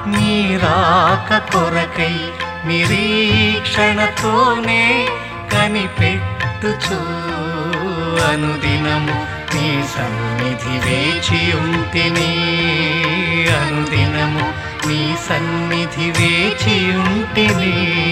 నీరాక కొరకై నిరీక్షణతోనే కనిపెట్టుచు అనుదినము నీ సన్నిధి వేచి ఉంటిని అనుదినము నీ సన్నిధి వేచి ఉంటిని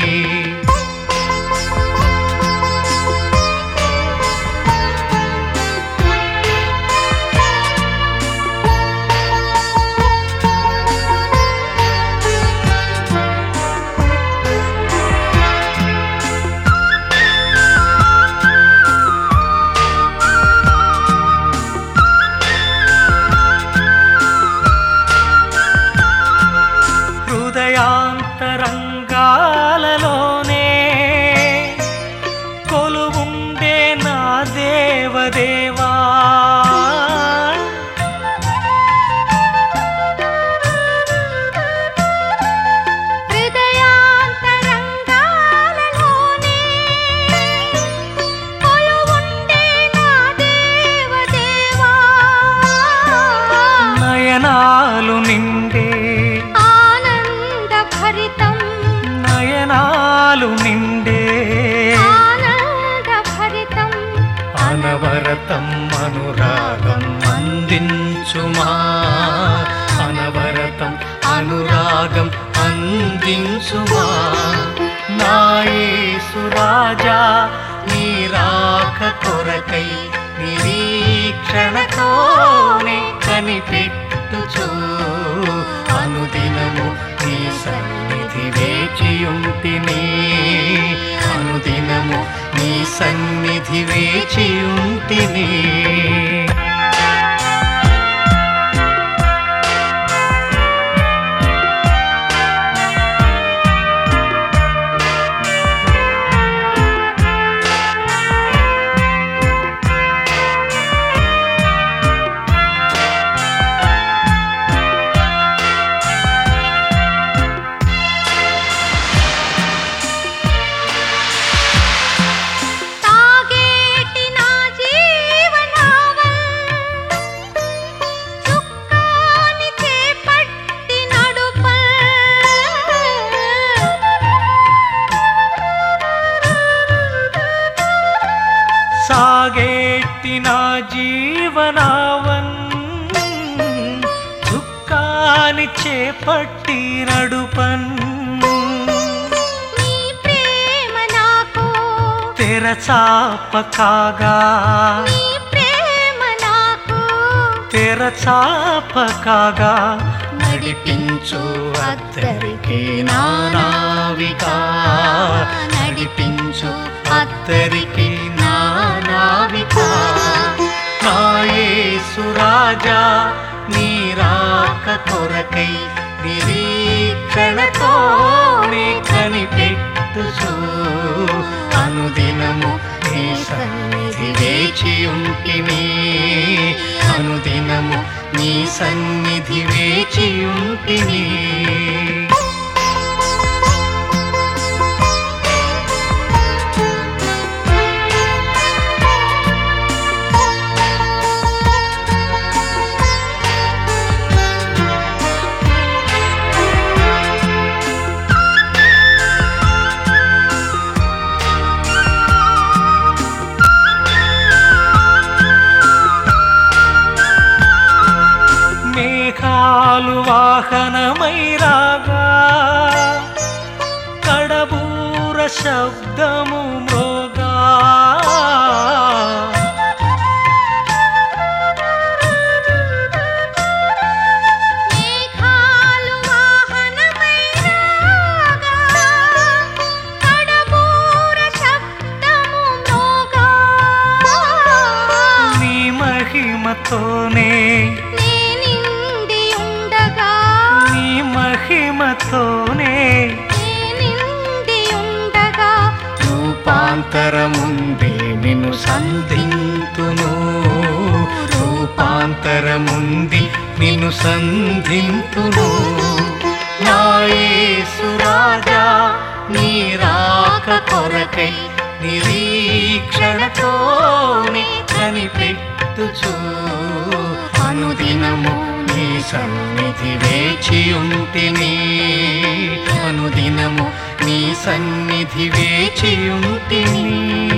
హృదయాంతరంగాలలోనే కొలువుండే నా దేవదేవా హృదయాంతరంగాలలోనే కొలువుండే నా దేవదేవా నయనాలు నిండే ఆనందభరితం నయనాలు నిండే ఆనందభరితం అనవరతం అనురాగం అందించుమా అనవరతం అనురాగం అందించుమా నాయసురాజా నీరాక కొరకై నిరీక్షణతోనే కనిపెట్టుచు అనుదినము నీ సన్నిధి వేచియుంటిని అనుదినము నీ సన్నిధి వేచియుంటిని తాగేటి నా జీవనావల్ చుక్కాని చేపట్టి నడుపల్ సాగేటి నా జీవనావన్ దుఃఖాన్ని చేపట్టి నడుపన్ నీ ప్రేమ నాకు తెరచాప కాగా నీ ప్రేమ నాకు తెరచాప కాగా నడిపించు అద్దరికి నానావిక నడిపించు అద్దరికి నానావిక నాయసురాజా నీరాక కొరకై నిరీక్షణతోనే కనిపెట్టుచు అనుదినము నీ సన్నిధి వేచి ఉంటిని అనుదినము నీ సన్నిధి వేచి ఉంటిని మేఘాలు వాహనమై రాగా కడబూర శబ్దము మ్రోగా మేఘాలు వాహనమై రాగా కడబూర శబ్దము మ్రోగా నీ మహిమతోనే నేనిండి ఉండగా నీ మహిమతోనే నేనిండి ఉండగా రూపాంతరముంది నిన్ను సంధింతును రూపాంతరముంది నిన్ను సంధింతును నాయసురాజా నీ రాక కొరకై నిరీక్షణతోనే కనిపెట్టుచు అనుదినము నీ సన్నిధి వేచియుంటిని అనుదినము నీ సన్నిధి వేచియుంటిని